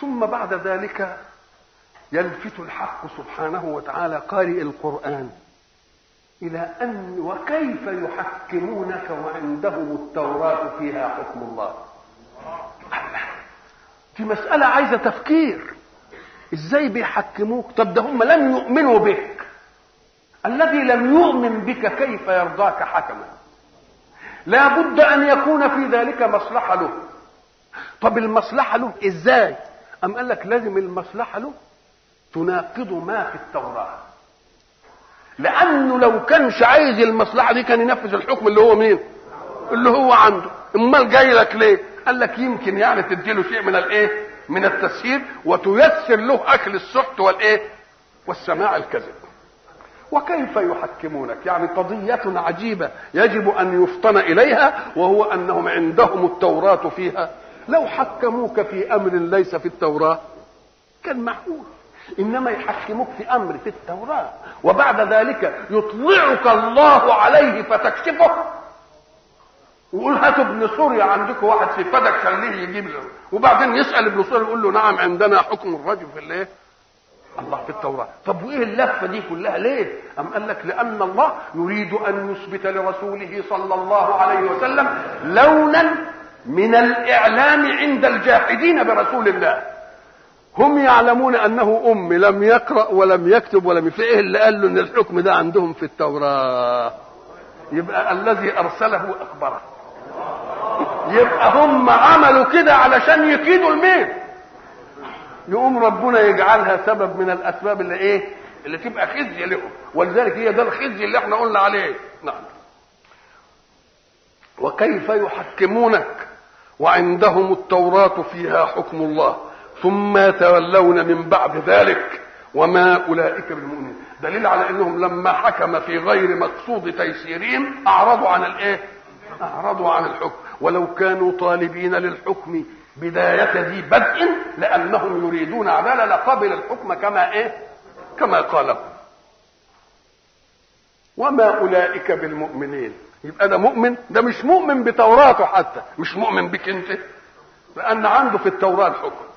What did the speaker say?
ثم بعد ذلك يلفت الحق سبحانه وتعالى قارئ القرآن إلى أن وكيف يحكمونك وعندهم التوراة فيها حكم الله دي مسألة عايزة تفكير ازاي بيحكموك طب ده هم لم يؤمنوا بك الذي لم يؤمن بك كيف يرضاك حكما لا بد ان يكون في ذلك مصلحة له طب المصلحة له ازاي ام قال لك لازم المصلحة له تناقض ما في التوراة لانه لو كانش عايز المصلحة دي كان ينفذ الحكم اللي هو مين اللي هو عنده امال جاي لك ليه قال لك يمكن يعني تديله شيء من الايه من التسهيل وتيسر له اكل السحت والايه والسماع الكذب وكيف يحكمونك يعني قضية عجيبة يجب أن يفطن إليها وهو أنهم عندهم التوراة فيها لو حكموك في أمر ليس في التوراة كان معقول إنما يحكموك في أمر في التوراة وبعد ذلك يطلعك الله عليه فتكشفه ويقول هاتوا ابن سوريا عندكم واحد في فدك خليه يجيب له وبعدين يسال ابن سوريا يقول له نعم عندنا حكم الرجل في الايه؟ الله في التوراه طب وايه اللفه دي كلها ليه؟ ام قال لك لان الله يريد ان يثبت لرسوله صلى الله عليه وسلم لونا من الاعلام عند الجاحدين برسول الله هم يعلمون انه ام لم يقرا ولم يكتب ولم في ايه اللي قال له ان الحكم ده عندهم في التوراه يبقى الذي ارسله اخبره يبقى هم عملوا كده علشان يكيدوا المين يقوم ربنا يجعلها سبب من الاسباب اللي ايه اللي تبقى خزي لهم ولذلك هي ده الخزي اللي احنا قلنا عليه نعم وكيف يحكمونك وعندهم التوراة فيها حكم الله ثم يتولون من بعد ذلك وما أولئك بالمؤمنين دليل على أنهم لما حكم في غير مقصود تيسيرهم أعرضوا عن الإيه أعرضوا عن الحكم ولو كانوا طالبين للحكم بداية ذي بدء لأنهم يريدون عدالة لقبل الحكم كما إيه كما قاله وما أولئك بالمؤمنين يبقى ده مؤمن ده مش مؤمن بتوراته حتى مش مؤمن بك انت لأن عنده في التوراة الحكم